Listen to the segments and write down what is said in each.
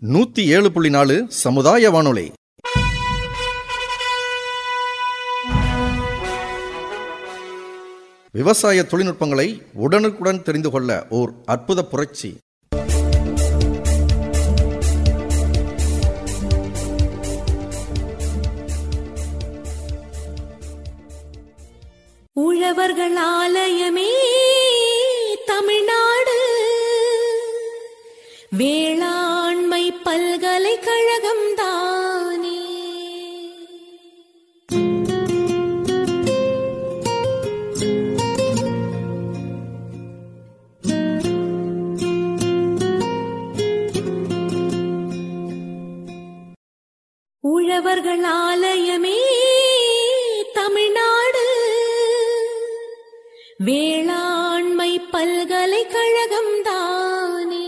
நூத்தி ஏழு புள்ளி நாலு சமுதாய வானொலி விவசாய தொழில்நுட்பங்களை உடனுக்குடன் தெரிந்து கொள்ள ஓர் அற்புத புரட்சி உழவர்கள் ஆலயமே தமிழ்நாடு வேளாண்மை பல்கலைக்கழகம் தானே உழவர்கள் ஆலயமே தமிழ்நாடு வேளாண்மை பல்கலைக்கழகம் தானே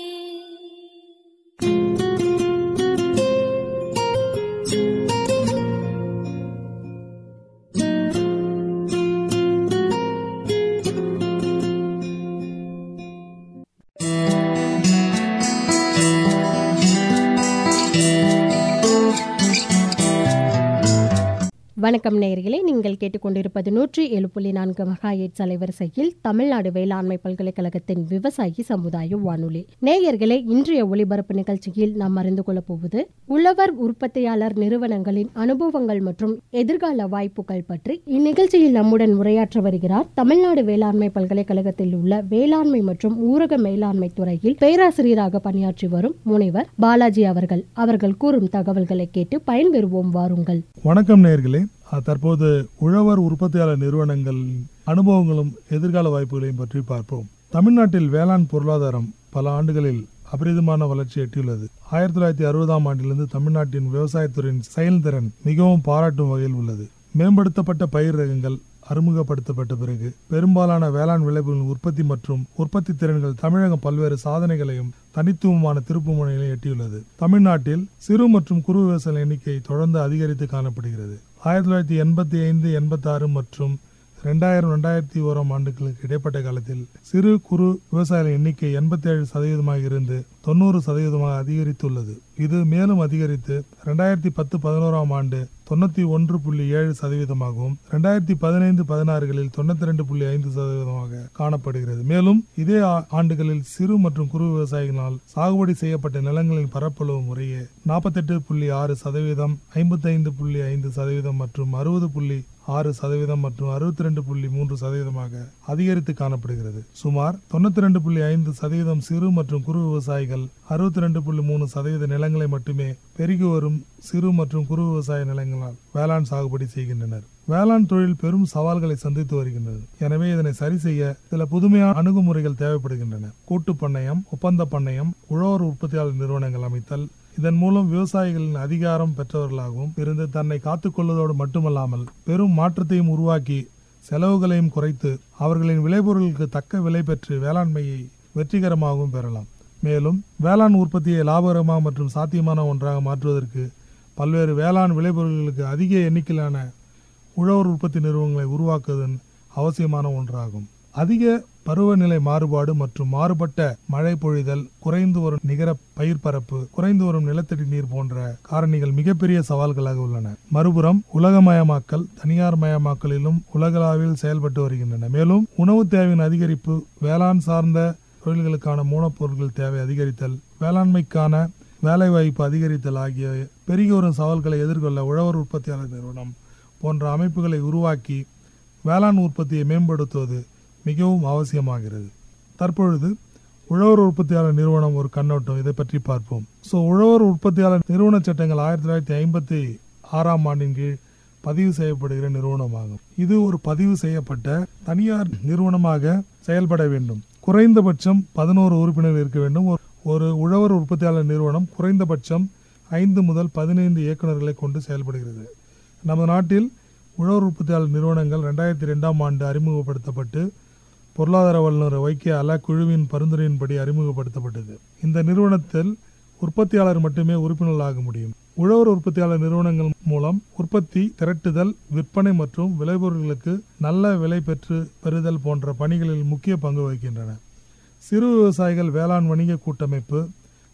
வணக்கம் நேயர்களே நீங்கள் கேட்டுக்கொண்டிருப்பது நூற்றி ஏழு புள்ளி நான்கு மெகாஹெட்ஸ் அலைவரிசையில் தமிழ்நாடு வேளாண்மை பல்கலைக்கழகத்தின் விவசாயி சமுதாய வானொலி நேயர்களே இன்றைய ஒளிபரப்பு நிகழ்ச்சியில் நாம் அறிந்து கொள்ளப் போவது உழவர் உற்பத்தியாளர் நிறுவனங்களின் அனுபவங்கள் மற்றும் எதிர்கால வாய்ப்புகள் பற்றி இந்நிகழ்ச்சியில் நம்முடன் உரையாற்ற வருகிறார் தமிழ்நாடு வேளாண்மை பல்கலைக்கழகத்தில் உள்ள வேளாண்மை மற்றும் ஊரக மேலாண்மை துறையில் பேராசிரியராக பணியாற்றி வரும் முனைவர் பாலாஜி அவர்கள் அவர்கள் கூறும் தகவல்களை கேட்டு பயன்பெறுவோம் வாருங்கள் வணக்கம் நேயர்களே அஹ், தற்போது உழவர் உற்பத்தியாளர் நிறுவனங்கள் அனுபவங்களும் எதிர்கால வாய்ப்புகளையும் பற்றி பார்ப்போம் தமிழ்நாட்டில் வேளாண் பொருளாதாரம் பல ஆண்டுகளில் அபரிதமான வளர்ச்சி எட்டியுள்ளது ஆயிரத்தி தொள்ளாயிரத்தி அறுபதாம் ஆண்டிலிருந்து தமிழ்நாட்டின் விவசாயத்துறையின் செயல்திறன் மிகவும் பாராட்டும் வகையில் உள்ளது மேம்படுத்தப்பட்ட பயிர் ரகங்கள் அறிமுகப்படுத்தப்பட்ட பிறகு பெரும்பாலான வேளாண் விளைபொருள் உற்பத்தி மற்றும் உற்பத்தி திறன்கள் தமிழகம் பல்வேறு சாதனைகளையும் தனித்துவமான திருப்பு முனைகளை எட்டியுள்ளது தமிழ்நாட்டில் சிறு மற்றும் குறு விவசாய எண்ணிக்கை தொடர்ந்து அதிகரித்து காணப்படுகிறது ஆயிரத்தி தொள்ளாயிரத்தி எண்பத்தி ஐந்து எண்பத்தாறு மற்றும் ரெண்டாயிரம் ரெண்டாயிரத்தி ஓராம் ஆண்டுகளுக்கு இடைப்பட்ட காலத்தில் சிறு குறு விவசாயிகளின் எண்ணிக்கை எண்பத்தி ஏழு சதவீதமாக இருந்து தொண்ணூறு சதவீதமாக அதிகரித்துள்ளது இது மேலும் அதிகரித்து ரெண்டாயிரத்தி பத்து பதினோராம் ஆண்டு தொண்ணூத்தி ஒன்று புள்ளி ஏழு சதவீதமாகவும் ரெண்டாயிரத்தி பதினைந்து பதினாறுகளில் தொண்ணூத்தி ரெண்டு புள்ளி ஐந்து சதவீதமாக காணப்படுகிறது மேலும் இதே ஆ- ஆண்டுகளில் சிறு மற்றும் குறு விவசாயிகளால் சாகுபடி செய்யப்பட்ட நிலங்களின் பரப்பளவு முறையே நாற்பத்தெட்டு புள்ளி ஆறு சதவீதம் ஐம்பத்தைந்து புள்ளி ஐந்து சதவீதம் மற்றும் அறுபது புள்ளி ஆறு சதவீதம் மற்றும் அறுபத்தி ரெண்டு புள்ளி மூன்று சதவீதமாக அதிகரித்து காணப்படுகிறது சுமார் தொண்ணூத்தி ரெண்டு புள்ளி ஐந்து சதவீதம் சிறு மற்றும் குறு விவசாயிகள் அறுபத்தி ரெண்டு புள்ளி மூணு சதவீத நிலங்களை மட்டுமே பெருகி வரும் சிறு மற்றும் குறு விவசாய நிலங்களால் வேளாண் சாகுபடி செய்கின்றனர் வேளாண் தொழில் பெரும் சவால்களை சந்தித்து வருகின்றது எனவே இதனை சரி செய்ய சில புதுமையான அணுகுமுறைகள் தேவைப்படுகின்றன கூட்டு பண்ணையம் ஒப்பந்த பண்ணையம் உழவர் உற்பத்தியாளர் நிறுவனங்கள் அமைத்தல் இதன் மூலம் விவசாயிகளின் அதிகாரம் பெற்றவர்களாகவும் இருந்து தன்னை காத்துக்கொள்வதோடு மட்டுமல்லாமல் பெரும் மாற்றத்தையும் உருவாக்கி செலவுகளையும் குறைத்து அவர்களின் விளைபொருளுக்கு தக்க விலை பெற்று வேளாண்மையை வெற்றிகரமாகவும் பெறலாம் மேலும் வேளாண் உற்பத்தியை லாபகரமாக மற்றும் சாத்தியமான ஒன்றாக மாற்றுவதற்கு பல்வேறு வேளாண் விளைபொருட்களுக்கு அதிக எண்ணிக்கையிலான உழவர் உற்பத்தி நிறுவனங்களை உருவாக்குவதன் அவசியமான ஒன்றாகும் அதிக பருவநிலை மாறுபாடு மற்றும் மாறுபட்ட மழை பொழிதல் குறைந்து வரும் நிகர பயிர் பரப்பு குறைந்து வரும் நிலத்தடி நீர் போன்ற காரணிகள் மிகப்பெரிய சவால்களாக உள்ளன மறுபுறம் உலகமயமாக்கல் தனியார் மயமாக்கலிலும் உலகளவில் செயல்பட்டு வருகின்றன மேலும் உணவு தேவையின் அதிகரிப்பு வேளாண் சார்ந்த தொழில்களுக்கான மூலப்பொருட்கள் தேவை அதிகரித்தல் வேளாண்மைக்கான வேலைவாய்ப்பு அதிகரித்தல் ஆகிய பெருகி வரும் சவால்களை எதிர்கொள்ள உழவர் உற்பத்தியாளர் நிறுவனம் போன்ற அமைப்புகளை உருவாக்கி வேளாண் உற்பத்தியை மேம்படுத்துவது மிகவும் அவசியமாகிறது தற்பொழுது உழவர் உற்பத்தியாளர் நிறுவனம் ஒரு கண்ணோட்டம் இதை பற்றி பார்ப்போம் ஸோ உழவர் உற்பத்தியாளர் நிறுவன சட்டங்கள் ஆயிரத்தி தொள்ளாயிரத்தி ஐம்பத்தி ஆறாம் ஆண்டின் கீழ் பதிவு செய்யப்படுகிற நிறுவனமாகும் இது ஒரு பதிவு செய்யப்பட்ட தனியார் நிறுவனமாக செயல்பட வேண்டும் குறைந்தபட்சம் பதினோரு உறுப்பினர்கள் இருக்க வேண்டும் ஒரு- ஒரு உழவர் உற்பத்தியாளர் நிறுவனம் குறைந்தபட்சம் ஐந்து முதல் பதினைந்து இயக்குநர்களை கொண்டு செயல்படுகிறது நமது நாட்டில் உழவர் உற்பத்தியாளர் நிறுவனங்கள் ரெண்டாயிரத்தி ரெண்டாம் ஆண்டு அறிமுகப்படுத்தப்பட்டு பொருளாதார வல்லுநர் வைக்கிய அல குழுவின் பரிந்துரையின்படி அறிமுகப்படுத்தப்பட்டது இந்த நிறுவனத்தில் உற்பத்தியாளர் மட்டுமே உறுப்பினர்களாக முடியும் உழவர் உற்பத்தியாளர் நிறுவனங்கள் மூலம் உற்பத்தி திரட்டுதல் விற்பனை மற்றும் விளைபொருட்களுக்கு நல்ல விலை பெற்று பெறுதல் போன்ற பணிகளில் முக்கிய பங்கு வகிக்கின்றன சிறு விவசாயிகள் வேளாண் வணிக கூட்டமைப்பு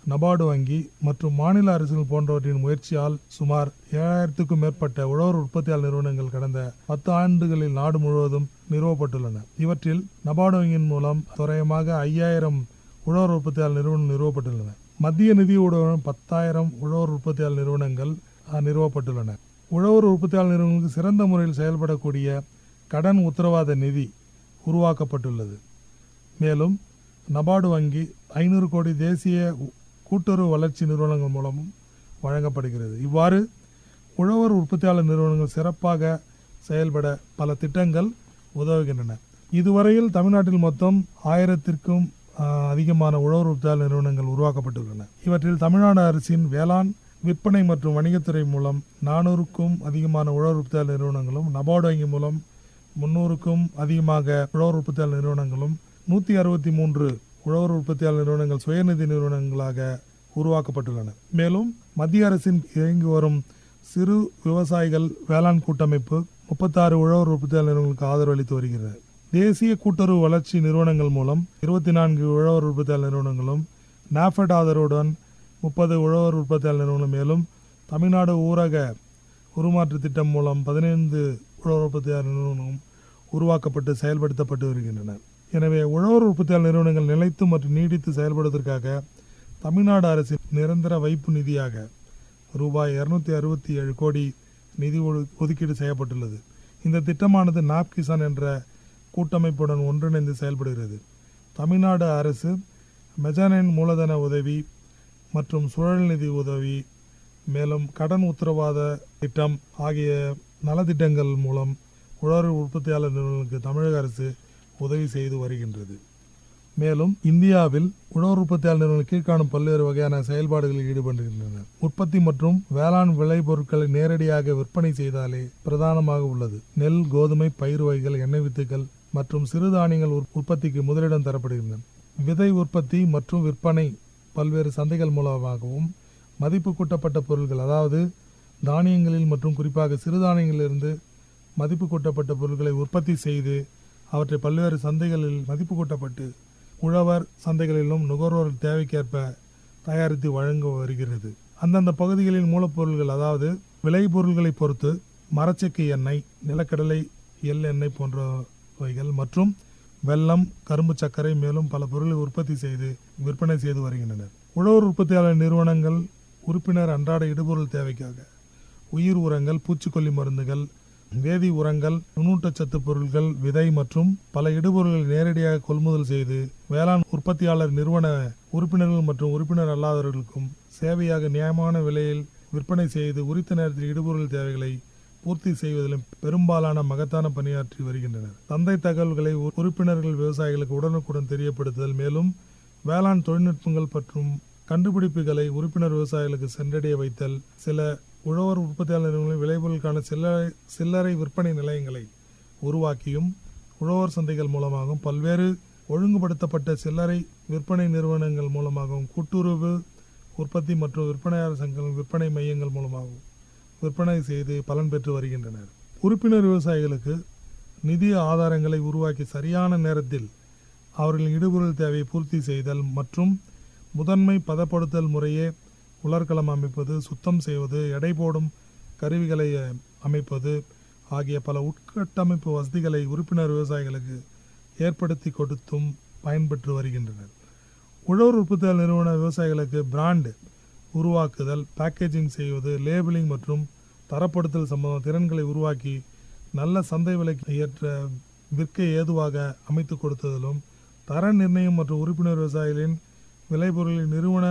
நபார்டு வங்கி மற்றும் மாநில அரசுகள் போன்றவற்றின் முயற்சியால் சுமார் ஏழாயிரத்துக்கும் மேற்பட்ட உழவர் உற்பத்தியாளர் நிறுவனங்கள் கடந்த பத்து ஆண்டுகளில் நாடு முழுவதும் நிறுவப்பட்டுள்ளன இவற்றில் நபார்டு வங்கியின் மூலம் தோராயமாக ஐயாயிரம் உழவர் உற்பத்தியாளர் நிறுவனம் நிறுவப்பட்டுள்ளன மத்திய நிதியுடன் பத்தாயிரம் உழவர் உற்பத்தியாளர் நிறுவனங்கள் அஹ், நிறுவப்பட்டுள்ளன உழவர் உற்பத்தியாளர் நிறுவனங்களுக்கு சிறந்த முறையில் செயல்படக்கூடிய கடன் உத்தரவாத நிதி உருவாக்கப்பட்டுள்ளது மேலும் நபார்டு வங்கி ஐநூறு கோடி தேசிய உ- கூட்டுறவு வளர்ச்சி நிறுவனங்கள் மூலமும் வழங்கப்படுகிறது இவ்வாறு உழவர் உற்பத்தியாளர் நிறுவனங்கள் சிறப்பாக செயல்பட பல திட்டங்கள் உதவுகின்றன இதுவரையில் தமிழ்நாட்டில் மொத்தம் ஆயிரத்திற்கும் ஆஹ், அதிகமான உழவர் உற்பத்தியாளர் நிறுவனங்கள் உருவாக்கப்பட்டுள்ளன இவற்றில் தமிழ்நாடு அரசின் வேளாண் விற்பனை மற்றும் வணிகத்துறை மூலம் நானூறுக்கும் அதிகமான உழவர் உற்பத்தியாளர் நிறுவனங்களும் நபார்டு வங்கி மூலம் முன்னூறுக்கும் அதிகமாக உழவர் உற்பத்தியாளர் நிறுவனங்களும் நூற்றி அறுபத்தி மூன்று உழவர் உற்பத்தியாளர் நிறுவனங்கள் சுயநிதி நிறுவனங்களாக உருவாக்கப்பட்டுள்ளன மேலும் மத்திய அரசின் இயங்கி வரும் சிறு விவசாயிகள் வேளாண் கூட்டமைப்பு முப்பத்தாறு உழவர் உற்பத்தியாளர் நிறுவனங்களுக்கு ஆதரவு அளித்து வருகிறது தேசிய கூட்டுறவு வளர்ச்சி நிறுவனங்கள் மூலம் இருபத்தி நான்கு உழவர் உற்பத்தியாளர் நிறுவனங்களும் நாஃபெட் ஆதரவுடன் முப்பது உழவர் உற்பத்தியாளர் நிறுவனம் மேலும் தமிழ்நாடு ஊரக உருமாற்று திட்டம் மூலம் பதினைந்து உழவர் உற்பத்தியாளர் நிறுவனம் உருவாக்கப்பட்டு செயல்படுத்தப்பட்டு வருகின்றன எனவே உழவர் உற்பத்தியாளர் நிறுவனங்கள் நிலைத்து மற்றும் நீடித்து செயல்படுவதற்காக தமிழ்நாடு அரசின் நிரந்தர வைப்பு நிதியாக ரூபாய் இருநூத்தி அறுபத்தி ஏழு கோடி நிதி ஒடு- ஒதுக்கீடு செய்யப்பட்டுள்ளது இந்த திட்டமானது நாப் கிசான் என்ற கூட்டமைப்புடன் ஒன்றிணைந்து செயல்படுகிறது தமிழ்நாடு அரசு மெஜானைன் மூலதன உதவி மற்றும் சுழல் நிதி உதவி மேலும் கடன் உத்தரவாத திட்டம் ஆகிய நலத்திட்டங்கள் மூலம் உழவர் உற்பத்தியாளர் நிறுவனங்களுக்கு தமிழக அரசு உதவி செய்து வருகின்றது மேலும் இந்தியாவில் உழவர் உற்பத்தியாளர் நிறுவனம் கீழ்காணும் பல்வேறு வகையான செயல்பாடுகளில் ஈடுபடுகின்றன உற்பத்தி மற்றும் வேளாண் விளைபொருட்களை நேரடியாக விற்பனை செய்தாலே பிரதானமாக உள்ளது நெல் கோதுமை பயிர் வகைகள் எண்ணெய் வித்துக்கள் மற்றும் சிறுதானியங்கள் உற்- உற்பத்திக்கு முதலிடம் தரப்படுகின்றன விதை உற்பத்தி மற்றும் விற்பனை பல்வேறு சந்தைகள் மூலமாகவும் மதிப்பு கூட்டப்பட்ட பொருட்கள் அதாவது தானியங்களில் மற்றும் குறிப்பாக சிறுதானியங்களிலிருந்து மதிப்பு கூட்டப்பட்ட பொருட்களை உற்பத்தி செய்து அவற்றை பல்வேறு சந்தைகளில் மதிப்பு கூட்டப்பட்டு உழவர் சந்தைகளிலும் நுகர்வோர் தேவைக்கேற்ப தயாரித்து வழங்க வருகிறது அந்தந்த பகுதிகளில் மூலப்பொருள்கள் அதாவது விளைபொருள்களை பொறுத்து மரச்செக்கு எண்ணெய் நிலக்கடலை எள் எண்ணெய் போன்றவைகள் மற்றும் வெல்லம் கரும்பு சர்க்கரை மேலும் பல பொருட்களை உற்பத்தி செய்து விற்பனை செய்து வருகின்றனர் உழவர் உற்பத்தியாளர் நிறுவனங்கள் உறுப்பினர் அன்றாட இடுபொருள் தேவைக்காக உயிர் உரங்கள் பூச்சிக்கொல்லி மருந்துகள் வேதி உரங்கள் நுண்ணூட்டச்சத்து பொருட்கள் விதை மற்றும் பல இடுபொருள்களை நேரடியாக கொள்முதல் செய்து வேளாண் உற்பத்தியாளர் நிறுவன உறுப்பினர்கள் மற்றும் உறுப்பினர் அல்லாதவர்களுக்கும் சேவையாக நியாயமான விலையில் விற்பனை செய்து உரித்த நேரத்தில் இடுபொருள் தேவைகளை பூர்த்தி செய்வதிலும் பெரும்பாலான மகத்தான பணியாற்றி வருகின்றனர் சந்தை தகவல்களை உ- உறுப்பினர்கள் விவசாயிகளுக்கு உடனுக்குடன் தெரியப்படுத்துதல் மேலும் வேளாண் தொழில்நுட்பங்கள் மற்றும் கண்டுபிடிப்புகளை உறுப்பினர் விவசாயிகளுக்கு சென்றடைய வைத்தல் சில உழவர் உற்பத்தியாளர் நிறுவனங்களின் விளைபொருளுக்கான சில்லறை சில்லறை விற்பனை நிலையங்களை உருவாக்கியும் உழவர் சந்தைகள் மூலமாகவும் பல்வேறு ஒழுங்குபடுத்தப்பட்ட சில்லறை விற்பனை நிறுவனங்கள் மூலமாகவும் கூட்டுறவு உற்பத்தி மற்றும் விற்பனையாளர் சங்கங்கள் விற்பனை மையங்கள் மூலமாகவும் விற்பனை செய்து பலன் பெற்று வருகின்றனர் உறுப்பினர் விவசாயிகளுக்கு நிதி ஆதாரங்களை உருவாக்கி சரியான நேரத்தில் அவர்களின் இடுபொருள் தேவையை பூர்த்தி செய்தல் மற்றும் முதன்மை பதப்படுத்தல் முறையே உலர்களம் அமைப்பது சுத்தம் செய்வது எடை போடும் கருவிகளை அஹ், அமைப்பது ஆகிய பல உட்கட்டமைப்பு வசதிகளை உறுப்பினர் விவசாயிகளுக்கு ஏற்படுத்தி கொடுத்தும் பயன்பெற்று வருகின்றனர் உழவர் உற்பத்தியாளர் நிறுவன விவசாயிகளுக்கு பிராண்ட் உருவாக்குதல் பேக்கேஜிங் செய்வது லேபிளிங் மற்றும் தரப்படுத்தல் சம்பந்த திறன்களை உருவாக்கி நல்ல சந்தை விலைக்கு ஏற்ற விற்க ஏதுவாக அமைத்து கொடுத்ததிலும் தர நிர்ணயம் மற்றும் உறுப்பினர் விவசாயிகளின் விளைபொருளை நிறுவன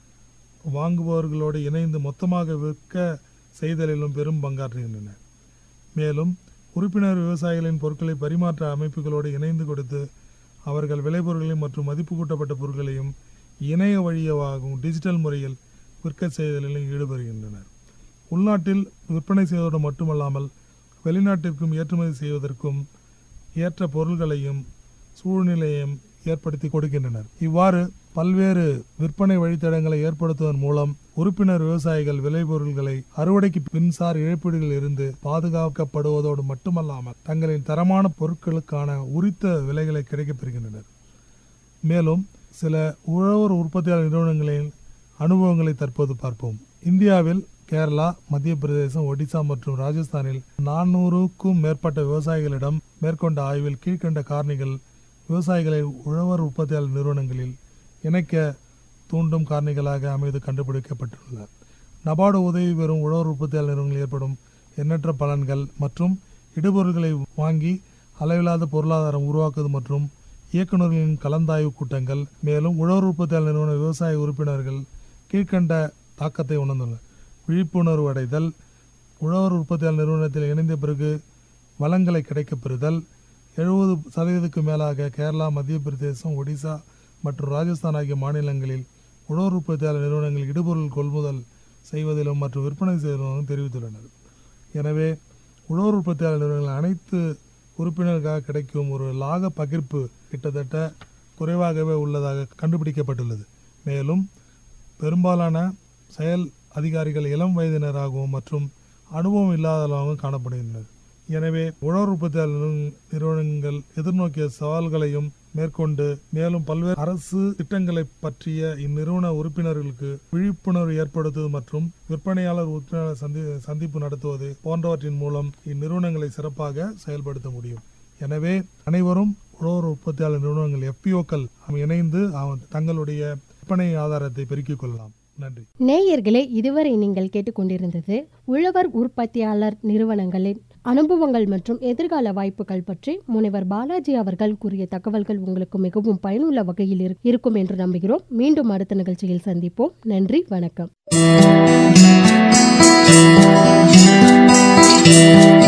வாங்குபவர்களோடு இணைந்து மொத்தமாக விற்க செய்தலிலும் பெரும் பங்காற்றுகின்றன மேலும் உறுப்பினர் விவசாயிகளின் பொருட்களை பரிமாற்ற அமைப்புகளோடு இணைந்து கொடுத்து அவர்கள் விளைபொருட்களையும் மற்றும் மதிப்பு கூட்டப்பட்ட பொருட்களையும் இணைய வழியாகவும் டிஜிட்டல் முறையில் விற்க செய்தலிலும் ஈடுபடுகின்றனர் உள்நாட்டில் விற்பனை செய்வதோடு மட்டுமல்லாமல் வெளிநாட்டிற்கும் ஏற்றுமதி செய்வதற்கும் ஏற்ற பொருள்களையும் சூழ்நிலையையும் ஏற்படுத்தி கொடுக்கின்றனர் இவ்வாறு பல்வேறு விற்பனை வழித்தடங்களை ஏற்படுத்துவதன் மூலம் உறுப்பினர் விவசாயிகள் விளைபொருள்களை அறுவடைக்கு பின்சார் இழப்பீடுகளில் இருந்து பாதுகாக்கப்படுவதோடு மட்டுமல்லாமல் தங்களின் தரமான பொருட்களுக்கான உரித்த விலைகளை கிடைக்கப் பெறுகின்றனர் மேலும் சில உழவர் உற்பத்தியாளர் நிறுவனங்களின் அனுபவங்களை தற்போது பார்ப்போம் இந்தியாவில் கேரளா மத்திய பிரதேசம் ஒடிசா மற்றும் ராஜஸ்தானில் நானூறுக்கும் மேற்பட்ட விவசாயிகளிடம் மேற்கொண்ட ஆய்வில் கீழ்கண்ட காரணிகள் விவசாயிகளை உழவர் உற்பத்தியாளர் நிறுவனங்களில் இணைக்க தூண்டும் காரணிகளாக அமைந்து கண்டுபிடிக்கப்பட்டுள்ளன நபார்டு உதவி பெறும் உழவர் உற்பத்தியாளர் நிறுவனங்களில் ஏற்படும் எண்ணற்ற பலன்கள் மற்றும் இடுபொருள்களை வாங்கி அளவில்லாத பொருளாதாரம் உருவாக்குவது மற்றும் இயக்குநர்களின் கலந்தாய்வு கூட்டங்கள் மேலும் உழவர் உற்பத்தியாளர் நிறுவன விவசாய உறுப்பினர்கள் கீழ்கண்ட தாக்கத்தை உணர்ந்துள்ளனர் விழிப்புணர்வு அடைதல் உழவர் உற்பத்தியாளர் நிறுவனத்தில் இணைந்த பிறகு வளங்களை கிடைக்கப் பெறுதல் எழுபது சதவீதத்துக்கு மேலாக கேரளா மத்திய பிரதேசம் ஒடிசா மற்றும் ராஜஸ்தான் ஆகிய மாநிலங்களில் உழவர் உற்பத்தியாளர் நிறுவனங்கள் இடுபொருள் கொள்முதல் செய்வதிலும் மற்றும் விற்பனை செய்வதிலும் தெரிவித்துள்ளனர் எனவே உழவர் உற்பத்தியாளர் நிறுவனங்கள் அனைத்து உறுப்பினருக்காக கிடைக்கும் ஒரு லாக பகிர்ப்பு கிட்டத்தட்ட குறைவாகவே உள்ளதாக கண்டுபிடிக்கப்பட்டுள்ளது மேலும் பெரும்பாலான செயல் அதிகாரிகள் இளம் வயதினராகவும் மற்றும் அனுபவம் இல்லாதவராகவும் காணப்படுகின்றனர் எனவே உழவர் உற்பத்தியாளர் நிறுவன- நிறுவனங்கள் எதிர்நோக்கிய சவால்களையும் மேற்கொண்டு மேலும் பல்வேறு அரசு திட்டங்களை பற்றிய இந்நிறுவன உறுப்பினர்களுக்கு விழிப்புணர்வு ஏற்படுத்துவது மற்றும் விற்பனையாளர் உறுப்பினர் சந்தி சந்திப்பு நடத்துவது போன்றவற்றின் மூலம் இந்நிறுவனங்களை சிறப்பாக செயல்படுத்த முடியும் எனவே அனைவரும் உழவர் உற்பத்தியாளர் நிறுவனங்கள் எஃபிஓக்கள் இணைந்து அவ- தங்களுடைய விற்பனை ஆதாரத்தை பெருக்கிக் கொள்ளலாம் நன்றி நேயர்களே இதுவரை நீங்கள் கேட்டுக்கொண்டிருந்தது உழவர் உற்பத்தியாளர் நிறுவனங்களின் அனுபவங்கள் மற்றும் எதிர்கால வாய்ப்புகள் பற்றி முனைவர் பாலாஜி அவர்கள் கூறிய தகவல்கள் உங்களுக்கு மிகவும் பயனுள்ள வகையில் இரு- இருக்கும் என்று நம்புகிறோம் மீண்டும் அடுத்த நிகழ்ச்சியில் சந்திப்போம் நன்றி வணக்கம்